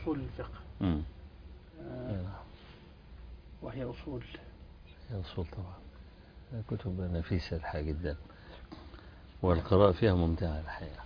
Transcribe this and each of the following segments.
أصول الفقه مم. آه، وهي أصول هي أصول طبعا كتب نفيسة الحقيقة جدا والقراءة فيها ممتعة الحقيقة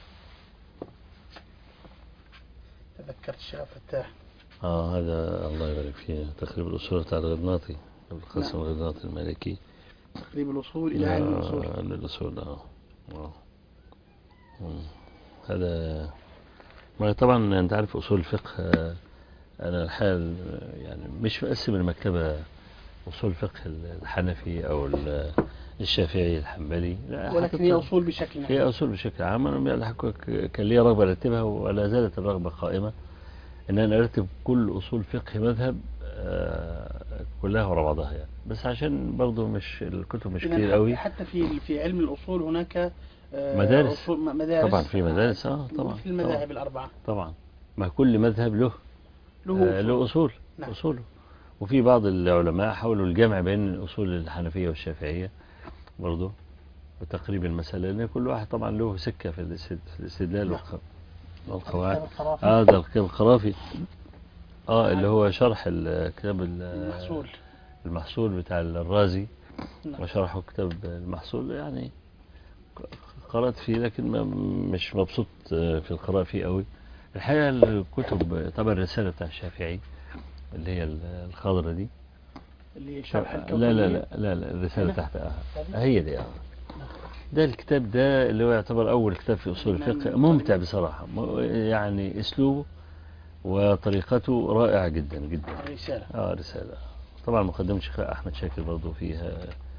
تذكرت الشيخ فتاح اه هذا الله يبارك فيه تقريب الأصول بتاع الغرناطي القاسم نعم. الغرناطي المالكي تقريب الأصول إلى علم الأصول آه، الأصول اه آه. مم. هذا ما طبعا أنت عارف أصول الفقه آه، أنا الحال يعني مش مقسم المكتبة أصول الفقه الحنفي أو ال- الشافعي الحنبلي لا ولكن هي حاططها- أصول بشكل هي عام أصول بشكل عام أنا الحقيقة كان لي رغبة أرتبها ولا زالت الرغبة قائمة إن أنا أرتب كل أصول فقه مذهب آه، كلها ورا بعضها يعني بس عشان برضو مش الكتب مش إذن كتير حتى- قوي حتى في في علم الأصول هناك آه، مدارس. أصول م- مدارس طبعا في مدارس اه طبعا في المذاهب الأربعة طبعا ما كل مذهب له له آه، له أصول نعم. أصوله وفي بعض العلماء حاولوا الجمع بين الأصول الحنفية والشافعية برضو وتقريب المسألة لأن كل واحد طبعا له سكة في الاستد- في الاستدلال نعم. والق- والقواعد الخرافي هذا الكتاب الخرافي اه اللي هو شرح الكتاب ال- المحصول المحصول بتاع الرازي نعم. وشرحه كتاب المحصول يعني قرأت فيه لكن ما مش مبسوط في القراءة فيه قوي الحقيقة الكتب طبعا الرسالة بتاع الشافعي اللي هي الخضرة دي اللي هي شرح الكوكب لا لا لا لا, لا الرسالة هنا؟ تحت آه. هذه؟ هي دي آه. ده الكتاب ده اللي هو يعتبر أول كتاب في أصول من الفقه الطالبين. ممتع بصراحة م- يعني أسلوبه وطريقته رائعة جدا جدا الرسالة اه رسالة طبعا مقدمة الشيخ أحمد شاكر برضو فيها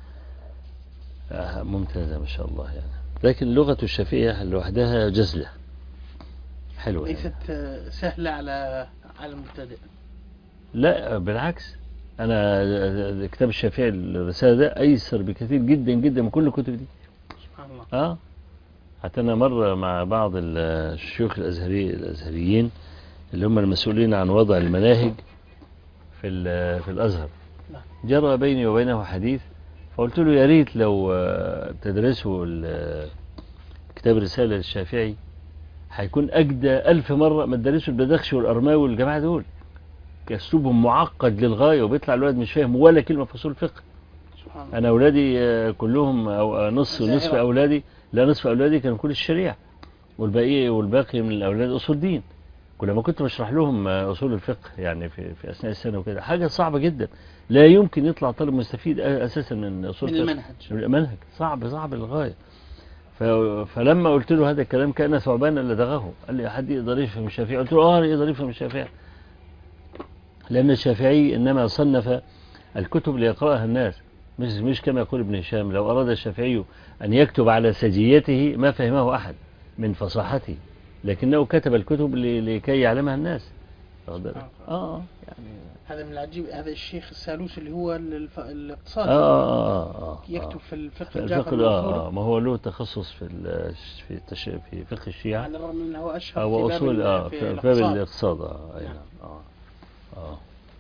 آه، ممتازة ما شاء الله يعني لكن لغة الشافعية لوحدها جزلة حلوة يعني. ليست آه، سهلة على على المبتدئ لا بالعكس أنا كتاب الشافعي الرسالة ده أيسر بكثير جدا جدا من كل الكتب دي سبحان الله اه حتى أنا مرة مع بعض الشيوخ الأزهري الأزهريين اللي هم المسؤولين عن وضع المناهج في ال- في الأزهر نعم. جرى بيني وبينه حديث فقلت له يا ريت لو آه، تدرسوا ال- كتاب الرسالة للشافعي هيكون أجدى ألف مرة ما تدرسوا البدخشي والأرماوي والجماعة دول أسلوبهم معقد للغاية وبيطلع الولد مش فاهم ولا كلمة في أصول الفقه سبحان الله أنا أولادي آه، كلهم أو آه، نص مزاهرة. نصف أولادي لا نصف أولادي كانوا كل الشريعة والباقي والباقي من الأولاد أصول دين كلما كنت بشرح لهم آه، أصول الفقه يعني في, في أثناء السنة وكده حاجة صعبة جدا لا يمكن يطلع طالب مستفيد أ- أساسا من أصول من الفقه المنهج المنهج صعب صعب للغاية ف... فلما قلت له هذا الكلام كان ثعبان لدغه قال لي حد يقدر يفهم الشافعي قلت له اه يقدر يفهم الشافعي لأن الشافعي إنما صنف الكتب ليقرأها الناس مش مش كما يقول ابن هشام لو أراد الشافعي أن يكتب على سجيته ما فهمه أحد من فصاحته لكنه كتب الكتب ل- لكي يعلمها الناس واخد بالك؟ اه آه، يعني هذا من العجيب هذا الشيخ السالوس اللي هو الف... آه الاقتصاد آه آه آه يكتب في الفقه في الجعفر الفقه آه, المنصوري آه ما هو له تخصص في ال- في التش... في فقه الشيعة على الرغم من انه اشهر أو في باب أصول ال- آه في في باب الاقتصاد الاقتصاد آه أي نعم. نعم آه آه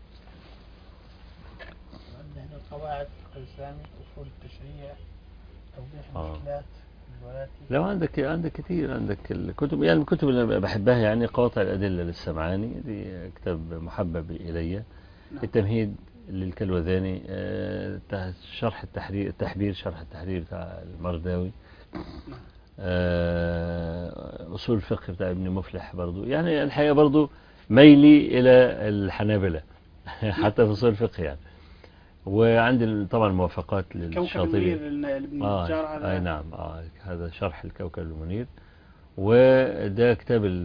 عندنا القواعد الفقه الاسلامي اصول التشريع توضيح آه. المشكلات الولاتي لو عندك عندك كتير عندك الكتب يعني الكتب اللي أنا بحبها يعني قواطع الأدلة للسمعاني دي كتاب محبب إلي نعم. التمهيد للكلوذاني آه، ته- شرح التحرير التحبير شرح التحرير بتاع المرداوي نعم. آه، أصول الفقه بتاع ابن مفلح برضو يعني الحقيقة برضو ميلي إلى الحنابلة حتى في أصول الفقه يعني وعندي طبعا موافقات كوكب للشاطبي المنير لابن آه النجار هذا أي نعم آه هذا شرح الكوكب المنير وده كتاب ال-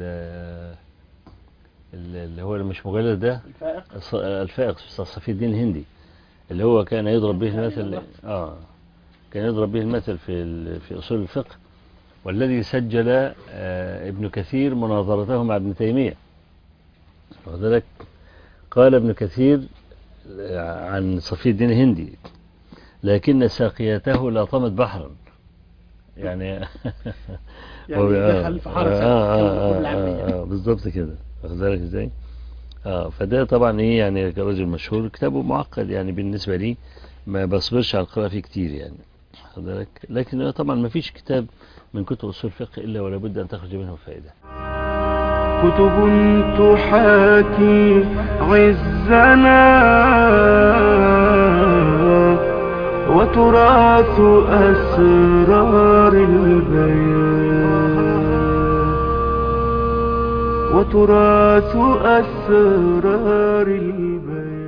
ال- اللي هو مش مجلد ده الفائق الص- الفائق صفي الدين الهندي اللي هو كان يضرب به يعني المثل الله. اه كان يضرب به المثل في ال- في اصول الفقه والذي سجل آه ابن كثير مناظرته مع ابن تيميه واخد بالك قال ابن كثير آه، عن صفي الدين الهندي لكن ساقيته لاطمت بحرا يعني يعني هو- آه، دخل في حركة آه كما آه يقول آه العامية. آه آه بالظبط كده واخد بالك ازاي؟ اه فده طبعا ايه يعني كرجل مشهور كتابه معقد يعني بالنسبه لي ما بصبرش على القراءه فيه كتير يعني واخد بالك لكن طبعا ما فيش كتاب من كتب اصول الفقه الا ولا بد ان تخرج منه فائده كتب تحاكي عزنا وتراث أسرار البيان وتراث أسرار البيان